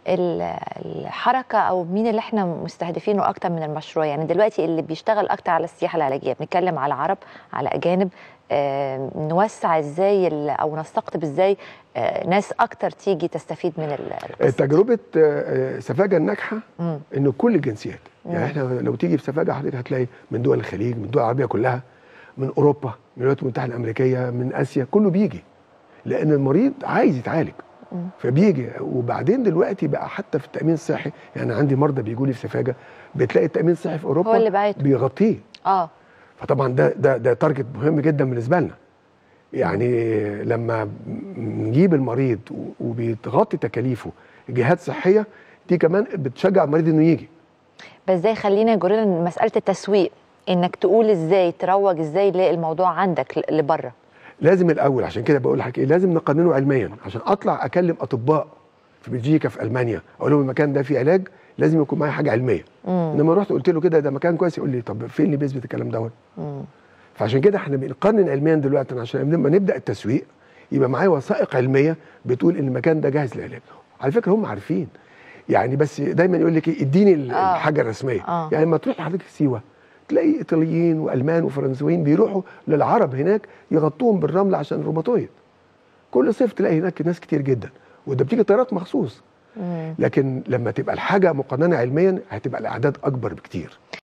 ال- الحركه او مين اللي احنا مستهدفينه اكتر من المشروع يعني دلوقتي اللي بيشتغل اكتر على السياحه العلاجيه بنتكلم على عرب على اجانب آه، نوسع ازاي ال- او نستقطب ازاي آه، ناس اكتر تيجي تستفيد من ال- القصة. تجربه آه، سفاجه الناجحه مم. ان كل الجنسيات يعني مم. احنا لو تيجي في سفاجه حضرتك هتلاقي من دول الخليج من الدول العربيه كلها من اوروبا من الولايات المتحده الامريكيه من اسيا كله بيجي لان المريض عايز يتعالج مم. فبيجي وبعدين دلوقتي بقى حتى في التامين الصحي يعني عندي مرضى بيجوا لي في سفاجه بتلاقي التامين الصحي في اوروبا هو اللي بعته. بيغطيه اه فطبعا ده ده ده تارجت مهم جدا بالنسبه لنا يعني لما نجيب المريض و- وبيتغطي تكاليفه جهات صحيه دي كمان بتشجع المريض انه يجي بس ده يخلينا يجرنا مساله التسويق انك تقول ازاي تروج ازاي للموضوع عندك ل- لبره لازم الاول عشان كده بقول لحضرتك ايه لازم نقننه علميا عشان اطلع اكلم اطباء في بلجيكا في المانيا اقول لهم المكان ده فيه علاج لازم يكون معايا حاجه علميه مم. انما رحت قلت له كده ده مكان كويس يقول لي طب فين اللي بيثبت الكلام دوت مم. فعشان كده احنا بنقنن علميا دلوقتي عشان لما نبدا التسويق يبقى معايا وثائق علميه بتقول ان المكان ده جاهز للعلاج على فكره هم عارفين يعني بس دايما يقول لك إيه، اديني ال- آه. الحاجه الرسميه آه. يعني لما تروح حضرتك سيوه تلاقي ايطاليين والمان وفرنسويين بيروحوا للعرب هناك يغطوهم بالرمل عشان الروماتويد كل صيف تلاقي هناك ناس كتير جدا وده بتيجي طيارات مخصوص مم. لكن لما تبقى الحاجه مقننه علميا هتبقى الاعداد اكبر بكتير